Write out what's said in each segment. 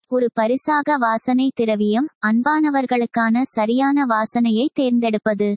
ஒரு பரிசாக வாசனை திரவியம் அன்பானவர்களுக்கான சரியான வாசனையை தேர்ந்தெடுப்பது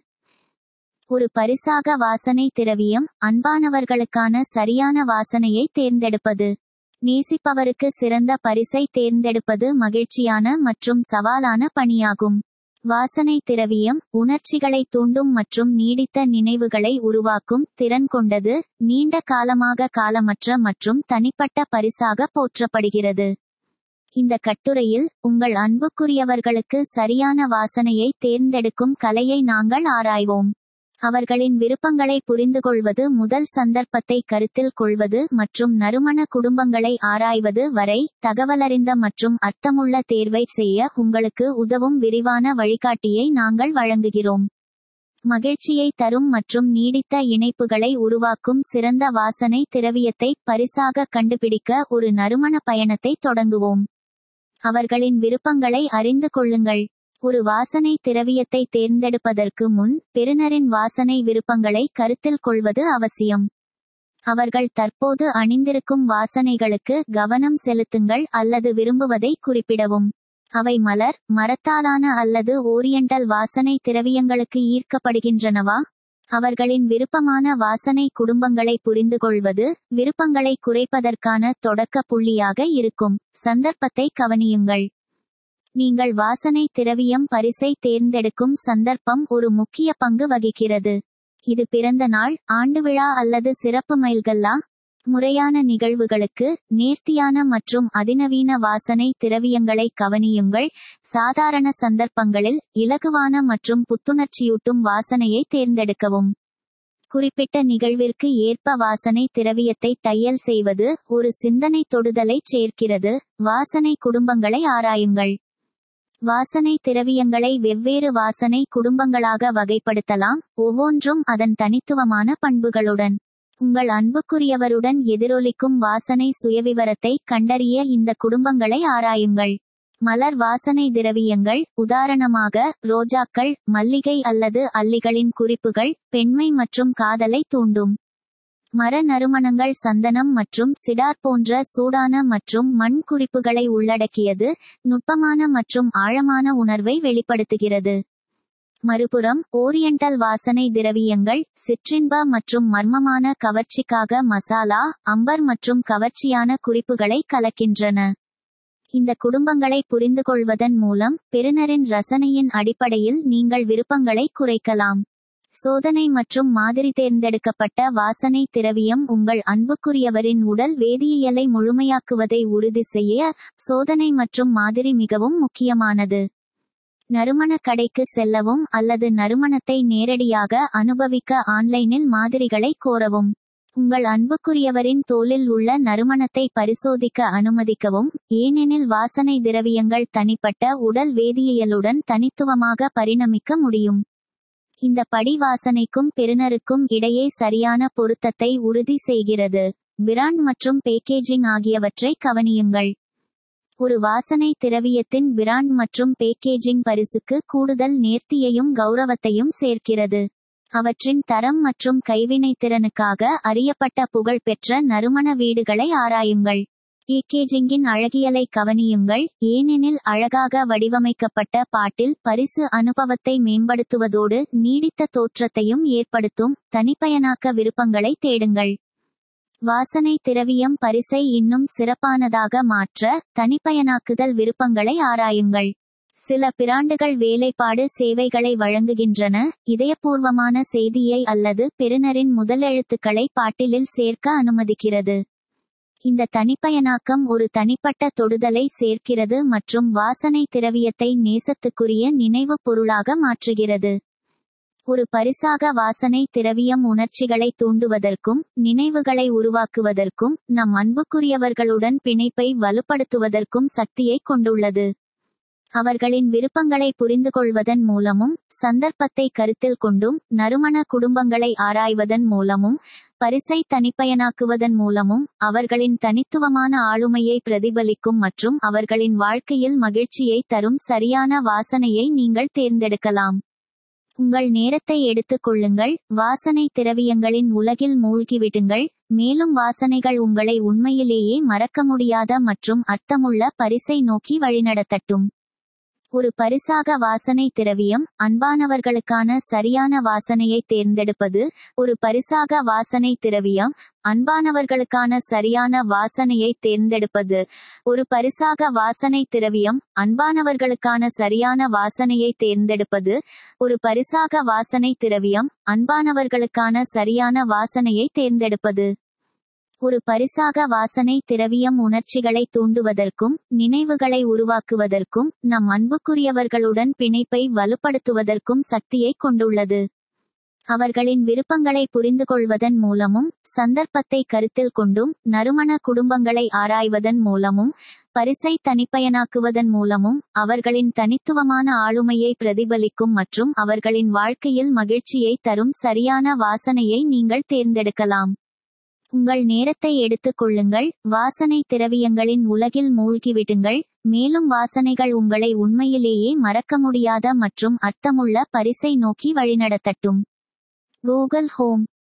ஒரு பரிசாக வாசனை திரவியம் அன்பானவர்களுக்கான சரியான வாசனையை தேர்ந்தெடுப்பது நேசிப்பவருக்கு சிறந்த பரிசை தேர்ந்தெடுப்பது மகிழ்ச்சியான மற்றும் சவாலான பணியாகும் வாசனை திரவியம் உணர்ச்சிகளை தூண்டும் மற்றும் நீடித்த நினைவுகளை உருவாக்கும் திறன் கொண்டது நீண்ட காலமாக காலமற்ற மற்றும் தனிப்பட்ட பரிசாக போற்றப்படுகிறது இந்த கட்டுரையில் உங்கள் அன்புக்குரியவர்களுக்கு சரியான வாசனையை தேர்ந்தெடுக்கும் கலையை நாங்கள் ஆராய்வோம் அவர்களின் விருப்பங்களை புரிந்துகொள்வது முதல் சந்தர்ப்பத்தை கருத்தில் கொள்வது மற்றும் நறுமண குடும்பங்களை ஆராய்வது வரை தகவலறிந்த மற்றும் அர்த்தமுள்ள தேர்வை செய்ய உங்களுக்கு உதவும் விரிவான வழிகாட்டியை நாங்கள் வழங்குகிறோம் மகிழ்ச்சியை தரும் மற்றும் நீடித்த இணைப்புகளை உருவாக்கும் சிறந்த வாசனை திரவியத்தை பரிசாக கண்டுபிடிக்க ஒரு நறுமண பயணத்தை தொடங்குவோம் அவர்களின் விருப்பங்களை அறிந்து கொள்ளுங்கள் ஒரு வாசனை திரவியத்தை தேர்ந்தெடுப்பதற்கு முன் பெறுநரின் வாசனை விருப்பங்களை கருத்தில் கொள்வது அவசியம் அவர்கள் தற்போது அணிந்திருக்கும் வாசனைகளுக்கு கவனம் செலுத்துங்கள் அல்லது விரும்புவதை குறிப்பிடவும் அவை மலர் மரத்தாலான அல்லது ஓரியண்டல் வாசனை திரவியங்களுக்கு ஈர்க்கப்படுகின்றனவா அவர்களின் விருப்பமான வாசனை குடும்பங்களை புரிந்துகொள்வது விருப்பங்களை குறைப்பதற்கான தொடக்க புள்ளியாக இருக்கும் சந்தர்ப்பத்தை கவனியுங்கள் நீங்கள் வாசனை திரவியம் பரிசை தேர்ந்தெடுக்கும் சந்தர்ப்பம் ஒரு முக்கிய பங்கு வகிக்கிறது இது பிறந்த நாள் ஆண்டு விழா அல்லது சிறப்பு மைல்கல்லா முறையான நிகழ்வுகளுக்கு நேர்த்தியான மற்றும் அதிநவீன வாசனை திரவியங்களை கவனியுங்கள் சாதாரண சந்தர்ப்பங்களில் இலகுவான மற்றும் புத்துணர்ச்சியூட்டும் வாசனையை தேர்ந்தெடுக்கவும் குறிப்பிட்ட நிகழ்விற்கு ஏற்ப வாசனை திரவியத்தை தையல் செய்வது ஒரு சிந்தனை தொடுதலை சேர்க்கிறது வாசனை குடும்பங்களை ஆராயுங்கள் வாசனை திரவியங்களை வெவ்வேறு வாசனை குடும்பங்களாக வகைப்படுத்தலாம் ஒவ்வொன்றும் அதன் தனித்துவமான பண்புகளுடன் உங்கள் அன்புக்குரியவருடன் எதிரொலிக்கும் வாசனை சுயவிவரத்தை கண்டறிய இந்த குடும்பங்களை ஆராயுங்கள் மலர் வாசனை திரவியங்கள் உதாரணமாக ரோஜாக்கள் மல்லிகை அல்லது அல்லிகளின் குறிப்புகள் பெண்மை மற்றும் காதலை தூண்டும் மர நறுமணங்கள் சந்தனம் மற்றும் சிடார் போன்ற சூடான மற்றும் மண் குறிப்புகளை உள்ளடக்கியது நுட்பமான மற்றும் ஆழமான உணர்வை வெளிப்படுத்துகிறது மறுபுறம் ஓரியண்டல் வாசனை திரவியங்கள் சிற்றின்ப மற்றும் மர்மமான கவர்ச்சிக்காக மசாலா அம்பர் மற்றும் கவர்ச்சியான குறிப்புகளை கலக்கின்றன இந்த குடும்பங்களை புரிந்துகொள்வதன் மூலம் பெறுநரின் ரசனையின் அடிப்படையில் நீங்கள் விருப்பங்களை குறைக்கலாம் சோதனை மற்றும் மாதிரி தேர்ந்தெடுக்கப்பட்ட வாசனை திரவியம் உங்கள் அன்புக்குரியவரின் உடல் வேதியியலை முழுமையாக்குவதை உறுதி செய்ய சோதனை மற்றும் மாதிரி மிகவும் முக்கியமானது நறுமண கடைக்கு செல்லவும் அல்லது நறுமணத்தை நேரடியாக அனுபவிக்க ஆன்லைனில் மாதிரிகளை கோரவும் உங்கள் அன்புக்குரியவரின் தோலில் உள்ள நறுமணத்தை பரிசோதிக்க அனுமதிக்கவும் ஏனெனில் வாசனை திரவியங்கள் தனிப்பட்ட உடல் வேதியியலுடன் தனித்துவமாக பரிணமிக்க முடியும் இந்த படி வாசனைக்கும் பெறுநருக்கும் இடையே சரியான பொருத்தத்தை உறுதி செய்கிறது பிராண்ட் மற்றும் பேக்கேஜிங் ஆகியவற்றை கவனியுங்கள் ஒரு வாசனை திரவியத்தின் பிராண்ட் மற்றும் பேக்கேஜிங் பரிசுக்கு கூடுதல் நேர்த்தியையும் கௌரவத்தையும் சேர்க்கிறது அவற்றின் தரம் மற்றும் கைவினைத்திறனுக்காக அறியப்பட்ட புகழ்பெற்ற நறுமண வீடுகளை ஆராயுங்கள் பேக்கேஜிங்கின் அழகியலை கவனியுங்கள் ஏனெனில் அழகாக வடிவமைக்கப்பட்ட பாட்டில் பரிசு அனுபவத்தை மேம்படுத்துவதோடு நீடித்த தோற்றத்தையும் ஏற்படுத்தும் தனிப்பயனாக்க விருப்பங்களை தேடுங்கள் வாசனை திரவியம் பரிசை இன்னும் சிறப்பானதாக மாற்ற தனிப்பயனாக்குதல் விருப்பங்களை ஆராயுங்கள் சில பிராண்டுகள் வேலைப்பாடு சேவைகளை வழங்குகின்றன இதயபூர்வமான செய்தியை அல்லது பெறுநரின் முதலெழுத்துக்களை பாட்டிலில் சேர்க்க அனுமதிக்கிறது இந்த தனிப்பயனாக்கம் ஒரு தனிப்பட்ட தொடுதலை சேர்க்கிறது மற்றும் வாசனை திரவியத்தை நேசத்துக்குரிய நினைவு பொருளாக மாற்றுகிறது ஒரு பரிசாக வாசனை திரவியம் உணர்ச்சிகளை தூண்டுவதற்கும் நினைவுகளை உருவாக்குவதற்கும் நம் அன்புக்குரியவர்களுடன் பிணைப்பை வலுப்படுத்துவதற்கும் சக்தியை கொண்டுள்ளது அவர்களின் விருப்பங்களை புரிந்துகொள்வதன் மூலமும் சந்தர்ப்பத்தை கருத்தில் கொண்டும் நறுமண குடும்பங்களை ஆராய்வதன் மூலமும் பரிசை தனிப்பயனாக்குவதன் மூலமும் அவர்களின் தனித்துவமான ஆளுமையை பிரதிபலிக்கும் மற்றும் அவர்களின் வாழ்க்கையில் மகிழ்ச்சியை தரும் சரியான வாசனையை நீங்கள் தேர்ந்தெடுக்கலாம் உங்கள் நேரத்தை எடுத்துக் கொள்ளுங்கள் வாசனை திரவியங்களின் உலகில் மூழ்கிவிடுங்கள் மேலும் வாசனைகள் உங்களை உண்மையிலேயே மறக்க முடியாத மற்றும் அர்த்தமுள்ள பரிசை நோக்கி வழிநடத்தட்டும் ஒரு பரிசாக வாசனை திரவியம் அன்பானவர்களுக்கான சரியான வாசனையை தேர்ந்தெடுப்பது ஒரு பரிசாக வாசனை திரவியம் அன்பானவர்களுக்கான சரியான வாசனையை தேர்ந்தெடுப்பது ஒரு பரிசாக வாசனை திரவியம் அன்பானவர்களுக்கான சரியான வாசனையை தேர்ந்தெடுப்பது ஒரு பரிசாக வாசனை திரவியம் அன்பானவர்களுக்கான சரியான வாசனையை தேர்ந்தெடுப்பது ஒரு பரிசாக வாசனை திரவியம் உணர்ச்சிகளை தூண்டுவதற்கும் நினைவுகளை உருவாக்குவதற்கும் நம் அன்புக்குரியவர்களுடன் பிணைப்பை வலுப்படுத்துவதற்கும் சக்தியை கொண்டுள்ளது அவர்களின் விருப்பங்களை புரிந்து கொள்வதன் மூலமும் சந்தர்ப்பத்தை கருத்தில் கொண்டும் நறுமண குடும்பங்களை ஆராய்வதன் மூலமும் பரிசை தனிப்பயனாக்குவதன் மூலமும் அவர்களின் தனித்துவமான ஆளுமையை பிரதிபலிக்கும் மற்றும் அவர்களின் வாழ்க்கையில் மகிழ்ச்சியை தரும் சரியான வாசனையை நீங்கள் தேர்ந்தெடுக்கலாம் உங்கள் நேரத்தை எடுத்துக் கொள்ளுங்கள் வாசனை திரவியங்களின் உலகில் மூழ்கிவிடுங்கள் மேலும் வாசனைகள் உங்களை உண்மையிலேயே மறக்க முடியாத மற்றும் அர்த்தமுள்ள பரிசை நோக்கி வழிநடத்தட்டும் கூகுள் ஹோம்